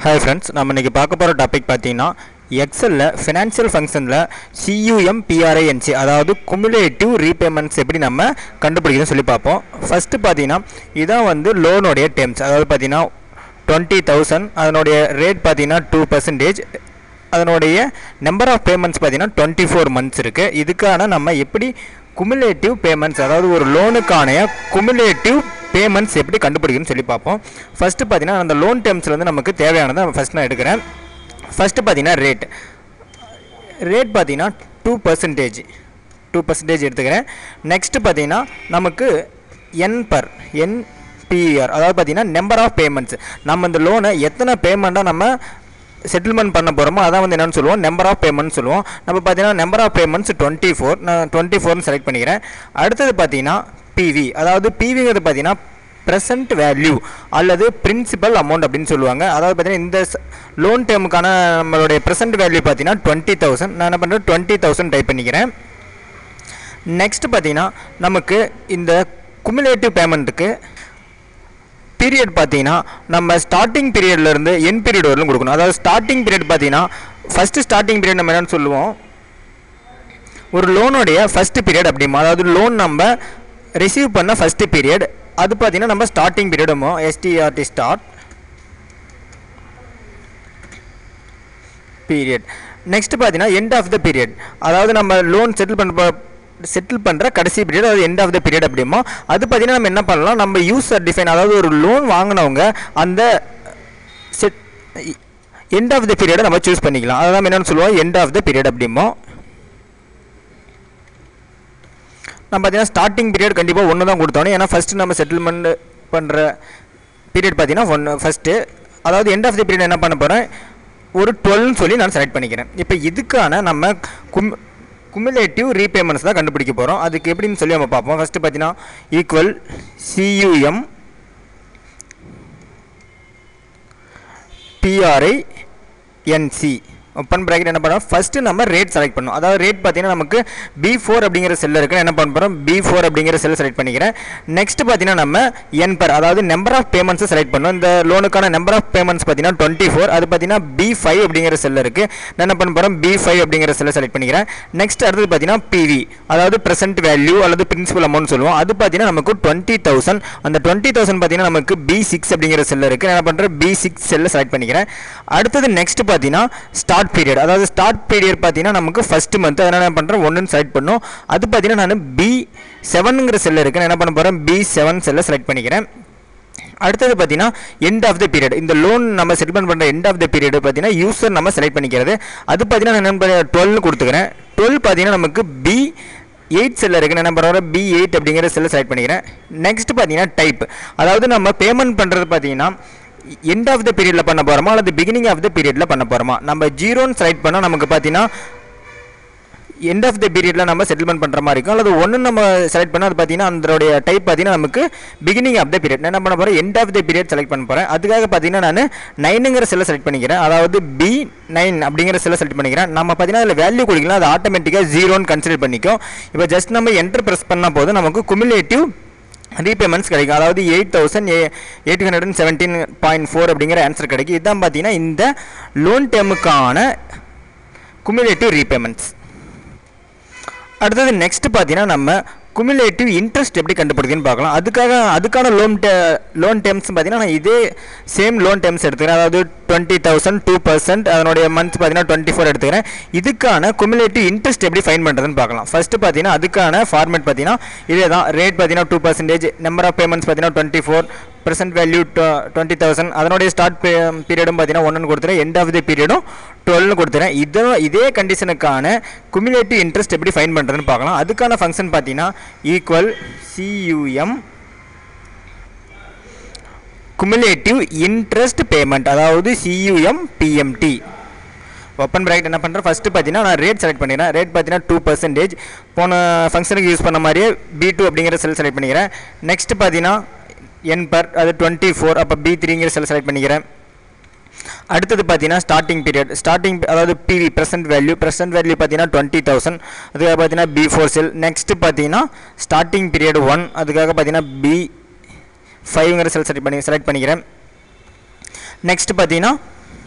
hi friends நம்ம இன்றைக்கி பார்க்க போகிற டாபிக் பார்த்தீங்கன்னா எக்ஸலில் ஃபினான்ஷியல் ஃபங்க்ஷனில் சியூஎம் பிஆர்ஐஎன்சி அதாவது குமுலேட்டிவ் ரீபேமெண்ட்ஸ் எப்படி நம்ம கண்டுபிடிக்கணும்னு சொல்லி பார்ப்போம் ஃபஸ்ட்டு பார்த்தீங்கன்னா இதான் வந்து லோனுடைய டேர்ம்ஸ் அதாவது பார்த்தீங்கன்னா டுவெண்ட்டி தௌசண்ட் அதனுடைய ரேட் பார்த்தீங்கன்னா டூ பர்சன்டேஜ் அதனுடைய நம்பர் ஆஃப் பேமெண்ட்ஸ் பார்த்தீங்கன்னா டுவெண்ட்டி ஃபோர் மந்த்ஸ் இருக்குது இதுக்கான நம்ம எப்படி குமுலேட்டிவ் பேமெண்ட்ஸ் அதாவது ஒரு லோனுக்கான குமுலேட்டிவ் பேமெண்ட்ஸ் எப்படி கண்டுபிடிக்கணும்னு சொல்லி பார்ப்போம் ஃபஸ்ட்டு பார்த்தீங்கன்னா அந்த லோன் டேர்ம்ஸ்லேருந்து நமக்கு தேவையானதை ஃபஸ்ட் நான் எடுக்கிறேன் ஃபஸ்ட்டு பார்த்தீங்கன்னா ரேட் ரேட் பார்த்தீங்கன்னா டூ பர்சன்டேஜ் டூ பர்சன்டேஜ் எடுத்துக்கிறேன் நெக்ஸ்ட்டு பார்த்தீங்கன்னா நமக்கு என் பர் என் பிஆர் அதாவது பார்த்தீங்கன்னா நம்பர் ஆஃப் பேமெண்ட்ஸ் நம்ம இந்த லோனை எத்தனை பேமெண்ட்டாக நம்ம செட்டில்மெண்ட் பண்ண போகிறோமோ அதான் வந்து என்னென்னு சொல்லுவோம் நம்பர் ஆஃப் பேமெண்ட்ஸ் சொல்லுவோம் நம்ம பார்த்தீங்கன்னா number of payments twenty four நான் டுவெண்ட்டி ஃபோர்னு செலக்ட் பண்ணிக்கிறேன் அடுத்தது பார்த்தீங்கன்னா பிவி அதாவது பிவிங்கிறது பார்த்தீங்கன்னா ப்ரெசன்ட் வேல்யூ அல்லது பிரின்சிபல் அமௌண்ட் அப்படின்னு சொல்லுவாங்க அதாவது பார்த்தீங்கன்னா இந்த லோன் டேர்முக்கான நம்மளுடைய ப்ரெசன்ட் வேல்யூ பார்த்தீங்கன்னா டுவெண்ட்டி தௌசண்ட் நான் என்ன பண்ணுறேன் டுவெண்ட்டி தௌசண்ட் டைப் பண்ணிக்கிறேன் நெக்ஸ்ட் பார்த்தீங்கன்னா நமக்கு இந்த குமுலேட்டிவ் பேமெண்ட்டுக்கு பீரியட் பார்த்தீங்கன்னா நம்ம ஸ்டார்டிங் பீரியட்லேருந்து என் பீரியட் வரலும் கொடுக்கணும் அதாவது ஸ்டார்டிங் பீரியட் பார்த்தீங்கன்னா ஃபஸ்ட்டு ஸ்டார்டிங் பீரியட் நம்ம என்னென்னு சொல்லுவோம் ஒரு லோனுடைய ஃபஸ்ட்டு பீரியட் அப்படிமா அதாவது லோன் நம்ம ரிசீவ் பண்ண ஃபஸ்ட்டு பீரியட் அது பார்த்தீங்கன்னா நம்ம ஸ்டார்டிங் பீரியடுமோ எஸ்டிஆர்டி ஸ்டார்ட் பீரியட் நெக்ஸ்ட் பார்த்தீங்கன்னா எண்ட் ஆஃப் த பீரியட் அதாவது நம்ம லோன் செட்டில் பண்ண செட்டில் பண்ணுற கடைசி பீரியட் அதாவது எண்ட் ஆஃப் த பீரியட் அப்படிமோ அது பார்த்தீங்கன்னா நம்ம என்ன பண்ணலாம் நம்ம யூசர் டிஃபைன் அதாவது ஒரு லோன் வாங்கினவங்க அந்த செட் எண்ட் ஆஃப் த பீரியடை நம்ம சூஸ் பண்ணிக்கலாம் அதான் நம்ம என்னென்னு சொல்லுவோம் எண்ட் ஆஃப் த பீரியட் அப்படிமோ நம்ம பார்த்தீங்கன்னா ஸ்டார்டிங் பீரியட் கண்டிப்பாக ஒன்று தான் கொடுத்தோம் ஏன்னா ஃபஸ்ட்டு நம்ம செட்டில்மெண்ட் பண்ணுற பீரியட் பார்த்தீங்கன்னா ஒன்று ஃபஸ்ட்டு அதாவது எண்ட் ஆஃப் தி பீரியட் என்ன பண்ண போகிறேன் ஒரு டுவெல்னு சொல்லி நான் செலக்ட் பண்ணிக்கிறேன் இப்போ இதுக்கான நம்ம கும் குமுலேட்டிவ் ரீபேமெண்ட்ஸ் தான் கண்டுபிடிக்க போகிறோம் அதுக்கு எப்படின்னு சொல்லி நம்ம பார்ப்போம் ஃபஸ்ட்டு பார்த்தீங்கன்னா equal CUM PRI NC open bracket என்ன பண்ணுறோம் ஃபஸ்ட்டு நம்ம ரேட் செலக்ட் பண்ணணும் அதாவது ரேட் பார்த்தீங்கன்னா நமக்கு பி ஃபோர் அப்படிங்கிற செல்லில் இருக்கு என்ன பண்ண போகிறோம் பி ஃபோர் அப்படிங்கிற செல்லை செலக்ட் பண்ணிக்கிறேன் நெக்ஸ்ட் பார்த்தீங்கன்னா நம்ம என் பர் அதாவது நம்பர் ஆஃப் பேமெண்ட்ஸை செலக்ட் பண்ணணும் இந்த லோனுக்கான நம்பர் ஆஃப் பேமெண்ட்ஸ் பார்த்தீங்கன்னா டுவெண்ட்டி ஃபோர் அது பார்த்தீங்கன்னா பி ஃபைவ் அப்படிங்கிற செல்லில் இருக்குது நான் என்ன பண்ண போகிறோம் பி ஃபைவ் அப்படிங்கிற செல்லை செலக்ட் பண்ணிக்கிறேன் நெக்ஸ்ட் அடுத்தது பார்த்தீங்கன்னா பிவி அதாவது ப்ரெசென்ட் வேல்யூ அல்லது பிரின்சிபல் அமௌண்ட் சொல்லுவோம் அது பார்த்தீங்கன்னா நமக்கு டுவெண்ட்டி தௌசண்ட் அந்த டுவெண்ட்டி தௌசண்ட் பார்த்தீங்கன்னா நமக்கு பி சிக்ஸ் அப்படிங்கிற செல்லில் இருக்குது நான் என்ன பண்ணுறேன் பி சிக்ஸ் செல்லை செலக்ட் பண்ணிக்கிறேன் அடுத்தது நெக்ஸ்ட் பார்த்தீங்கன்னா ஸ்டார்ட் பீரியட் அதாவது ஸ்டார்ட் பீரியட் பார்த்தீங்கன்னா நமக்கு ஃபஸ்ட்டு மந்த் அதனால் என்ன பண்ணுறேன் ஒன்றுன்னு செலக்ட் பண்ணும் அது பார்த்தீங்கன்னா நான் பி செவனுங்கிற செல்லில் இருக்கு நான் என்ன பண்ண போகிறேன் பி செவன் செல்லை செலக்ட் பண்ணிக்கிறேன் அடுத்தது பார்த்தீங்கன்னா எண்ட் ஆஃப் த பீரியட் இந்த லோன் நம்ம செட்டில்மெண்ட் பண்ணுற எண்ட் ஆஃப் த பீரியட் பார்த்தீங்கன்னா யூசர் நம்ம செலக்ட் பண்ணிக்கிறது அது பார்த்தீங்கன்னா நான் என்ன டுவெல் கொடுத்துக்கிறேன் டுவெல் பார்த்தீங்கன்னா நமக்கு பி எயிட் செல்லில் இருக்குது என்ன பண்ணுறோம் பி எயிட் அப்படிங்கிற செல்லை செலக்ட் பண்ணிக்கிறேன் நெக்ஸ்ட் பார்த்தீங்கன்னா டைப் அதாவது நம்ம பேமெண்ட் பண்ணுறது பார்த்தீங்கன்னா எண்ட் ஆஃப் த பீரியடில் பண்ண போகிறோமா அல்லது பிகினிங் ஆஃப் த பீரியடில் பண்ண போகிறோமா நம்ம ஜீரோன்னு செலக்ட் பண்ணால் நமக்கு பார்த்தீங்கன்னா எண்ட் ஆஃப் த பீரியடில் நம்ம செட்டில்மெண்ட் பண்ணுற மாதிரி இருக்கும் அல்லது ஒன்று நம்ம செலக்ட் பண்ணால் அது பார்த்தீங்கன்னா அதோடைய டைப் பார்த்தீங்கன்னா நமக்கு பிகினிங் ஆஃப் த பீரியட் நான் என்ன பண்ண போகிறேன் end of the period select பண்ண போகிறேன் அதுக்காக பார்த்தீங்கன்னா நான் நைனுங்கிற செல்லை செலக்ட் பண்ணிக்கிறேன் அதாவது பி நைன் அப்படிங்கிற செல்லை செலக்ட் பண்ணிக்கிறேன் நம்ம பார்த்தீங்கன்னா அதில் வேல்யூ கொடுக்கலாம் அது ஆட்டோமேட்டிக்காக ஜீரோன்னு கன்சிடர் பண்ணிக்கும் இப்போ ஜஸ்ட் நம்ம என்டர் ப்ரெஸ் பண்ணால் போது நமக்கு குமுலேட்டிவ் ரீபேமெண்ட்ஸ் கிடைக்கும் அதாவது eight thousand eight hundred and seventeen point four அப்படிங்கிற ஆன்சர் கிடைக்கும் இதுதான் பார்த்தீங்கன்னா இந்த லோன் டேமுக்கான குமுலேட்டிவ் ரீபேமெண்ட்ஸ் அடுத்தது நெக்ஸ்ட் பார்த்தீங்கன்னா நம்ம குமுலேட்டிவ் இன்ட்ரெஸ்ட் எப்படி கண்டுபிடிக்குன்னு பார்க்கலாம் அதுக்காக அதுக்கான லோன் டே லோன் டேர்ம்ஸ் பார்த்தீங்கன்னா நான் இதே சேம் லோன் டேர்ம்ஸ் எடுத்துக்கிறேன் அதாவது டுவெண்ட்டி தௌசண்ட் டூ பர்சன்ட் அதனுடைய மந்த் பார்த்தீங்கன்னா டுவெண்ட்டி ஃபோர் எடுத்துக்கிறேன் இதுக்கான குமுலேட்டிவ் இன்ட்ரெஸ்ட் எப்படி ஃபைன் பண்ணுறதுன்னு பார்க்கலாம் ஃபஸ்ட்டு பார்த்தீங்கன்னா அதுக்கான ஃபார்மேட் பார்த்தீங்கன்னா இதே தான் ரேட் பார்த்தீங்கன்னா two percentage number of payments பார்த்தீங்கன்னா twenty four present value twenty thousand அதனுடைய ஸ்டார்ட் பீரியடும் பார்த்தீங்கன்னா ஒன்று கொடுத்துறேன் எண்ட் ஆஃப் தி பீரியடும் டுவெல்னு கொடுத்துறேன் இதோ இதே கண்டிஷனுக்கான குமுலேட்டிவ் இன்ட்ரெஸ்ட் எப்படி ஃபைன் பண்ணுறதுன்னு பார்க்கலாம் அதுக்கான ஃபங்க்ஷன் பார்த்தீங்கன்னா equal CUM cumulative interest payment அதாவது சியூஎம் பிஎம்டி ஓப்பன் ப்ராக்கெட் என்ன பண்ணுறேன் ஃபஸ்ட்டு பார்த்தீங்கன்னா நான் ரேட் செலக்ட் பண்ணிக்கிறேன் ரேட் பார்த்தீங்கன்னா டூ பர்சன்டேஜ் போன ஃபங்க்ஷனுக்கு யூஸ் பண்ண மாதிரியே பி டூ அப்படிங்கிற செல் செலக்ட் பண்ணிக்கிறேன் நெக்ஸ்ட் பார்த்தீங்கன்னா என் பர் அது டுவெண்ட்டி ஃபோர் அப்போ பி த்ரீங்கிற செல் செலக்ட் பண்ணிக்கிறேன் அடுத்தது பார்த்தீங்கன்னா ஸ்டார்டிங் பீரியட் ஸ்டார்டிங் அதாவது PV present value present value பார்த்தீங்கன்னா டுவெண்ட்டி தௌசண்ட் அதுக்காக பார்த்தீங்கன்னா பி ஃபோர் செல் நெக்ஸ்ட்டு பார்த்தீங்கன்னா ஸ்டார்டிங் பீரியட் ஒன் அதுக்காக பார்த்தீங்கன்னா பி ஃபைவ்ங்கிற செல் செலக்ட் பண்ணி செலக்ட் பண்ணிக்கிறேன் நெக்ஸ்ட் பார்த்தீங்கன்னா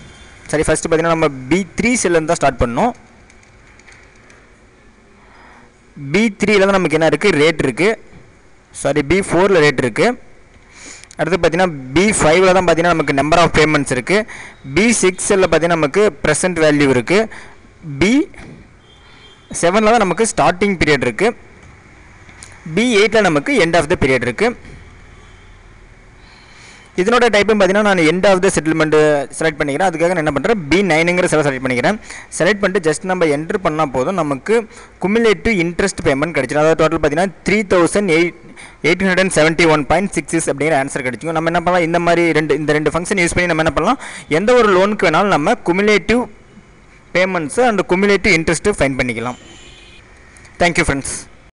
சரி ஃபஸ்ட்டு பார்த்தீங்கன்னா நம்ம பி த்ரீ செல்லேருந்து தான் ஸ்டார்ட் பண்ணோம் பி த்ரீல தான் நமக்கு என்ன இருக்குது ரேட் இருக்குது சாரி பி ஃபோரில் ரேட் இருக்குது அடுத்து பார்த்தீங்கன்னா பி ஃபைவ்ல தான் பார்த்தீங்கன்னா நமக்கு நம்பர் ஆஃப் பேமெண்ட்ஸ் இருக்குது பி சிக்ஸில் பார்த்தீங்கன்னா நமக்கு ப்ரெசன்ட் வேல்யூ இருக்குது பி செவனில் தான் நமக்கு ஸ்டார்டிங் பீரியட் இருக்குது பி எயிட்டில் நமக்கு எண்ட் ஆஃப் த பீரியட் இருக்குது இதனோட டைப்பும் பார்த்தீங்கன்னா நான் end of the settlement select பண்ணிக்கிறேன் அதுக்காக நான் என்ன பண்ணுறேன் பி நைனுங்கிற செலவு செலக்ட் பண்ணிக்கிறேன் செலக்ட் பண்ணிட்டு ஜஸ்ட் நம்ம என்ட்ரு பண்ணால் போதும் நமக்கு குமுலேட்டிவ் இன்ட்ரெஸ்ட் பேமெண்ட் கிடச்சிடும் அதாவது டோட்டல் பார்த்தீங்கன்னா three thousand eight eight hundred and seventy one point six six அப்படிங்கிற ஆன்சர் கிடைச்சிக்கும் நம்ம என்ன பண்ணலாம் இந்த மாதிரி ரெண்டு இந்த ரெண்டு ஃபங்க்ஷன் யூஸ் பண்ணி நம்ம என்ன பண்ணலாம் எந்த ஒரு லோனுக்கு வேணாலும் நம்ம cumulative payments and cumulative interest find பண்ணிக்கலாம் தேங்க்யூ ஃப்ரெண்ட்ஸ்